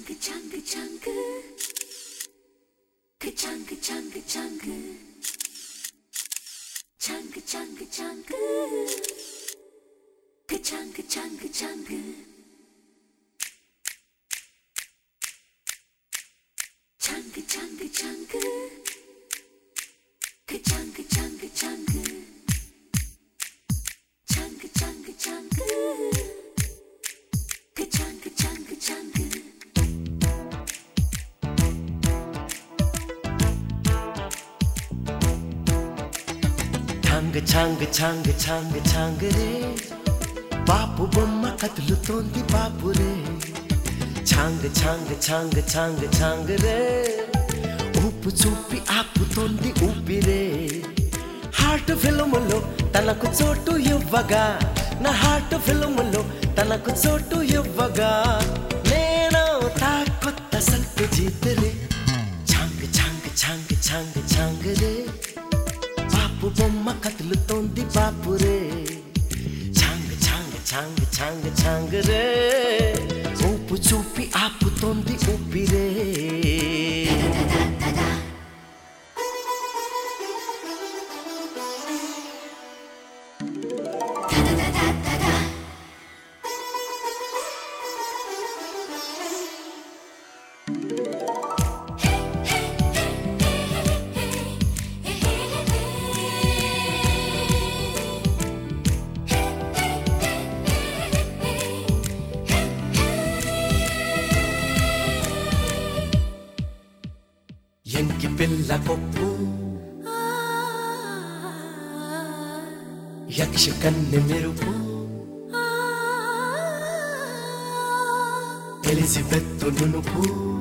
Chunga chunga chunga. Ka-chunga chunga chunga. Chunga chunga chunga. Ka-chunga chunga chunga. Chunga chunga chunga. Ka-chunga chunga chunga. Chunga chunga chunga. Ka-chunga chunga chunga. ఛాంగ్ ఛాంగ్ ఛాంగ్ ఛాంగ్ ఛాంగ్ రే బాపు బొమ్మ కదులుతోంది బాపు రే ఛాంగ్ ఛాంగ్ ఛాంగ్ ఛాంగ్ ఛాంగ్ రే ఊపు చూపి ఆపుతోంది ఊపిరే heart ఫిల్ములో తనకు చోటు ఇవ్వగా నా హార్ట్ ఫిల్ములో తనకు చోటు ఇవ్వగా నేను తా కొత్త సల్పు జీతరే ఛాంగ్ ఛాంగ్ ఛాంగ్ ఛాంగ్ ఛాంగ్ రే బాపు బొమ్మ కదులుతోంది బాపురే ఛాంగ్ ఛాంగ్ ఛాంగ్ ఛాంగ్ ఛాంగ్ రే ఊపు చూపి ఆపుతోంది ఊపిరే ఎంకి పిల్ల కొప్పు యక్ష కన్నె మెరుపు ఎలిజబెత్తు నునుపు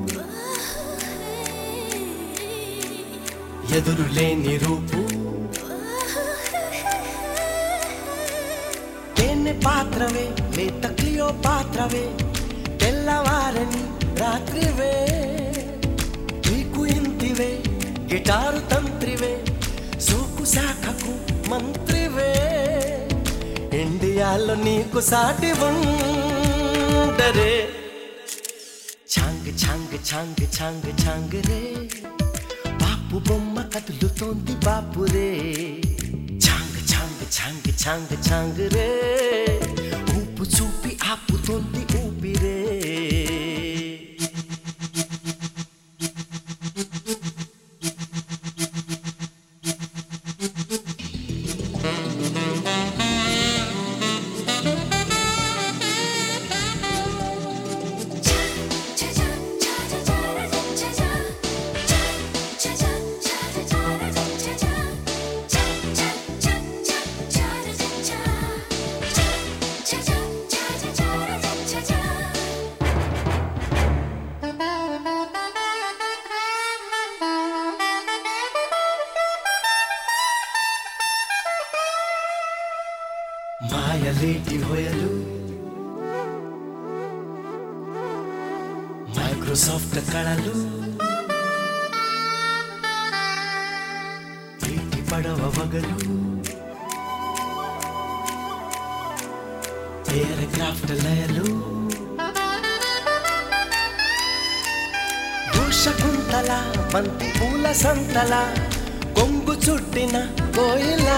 ఎదురు లేని రూపు తేనె పాత్రవే లేత క్లియో పాత్రవే తెల్లవారని రాత్రివే నీకు ఇంతివే గిటారు తంత్రివే సోకు శాఖకు మంత్రివే ఇండియాలో నీకు సాటి ఉండరే ఛాంగ్ ఛాంగ్ ఛాంగ్ ఛాంగ్ ఛాంగ్ రే బాపు బొమ్మ కదులుతోంది బాపు రే ఛాంగ్ ఛాంగ్ ఛాంగ్ ఛాంగ్ ఛాంగ్ రే ఊపు చూపి ఆపుతోంది ఊపిరే మాయలేటి హోయలు మైక్రోసాఫ్ట్ కళలు నీటి పడవ వగలు ఎయిర్ క్రాఫ్ట్ లయలు దోషకుంతల బంతి పూల సంతల కొంగు చుట్టిన కోయిలా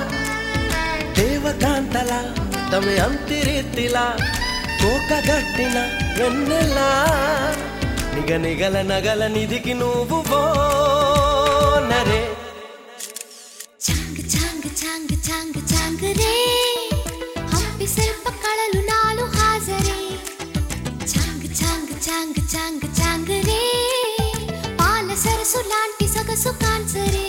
దేవకాంతల తమి అంతిరీతిలా కోకగట్టిన వెన్నెలా నిగ నిగల నగల నిధికి నువ్వు నరే చాంగ్ చాంగ్ చాంగ్ చాంగ్ చాంగ్ రే హంపి శిల్ప కళలు నాలు హాజరే చాంగ్ చాంగ్ చాంగ్ చాంగ్ చాంగ్ రే పాల సరసు లాంటి సొగసు కాన్సరే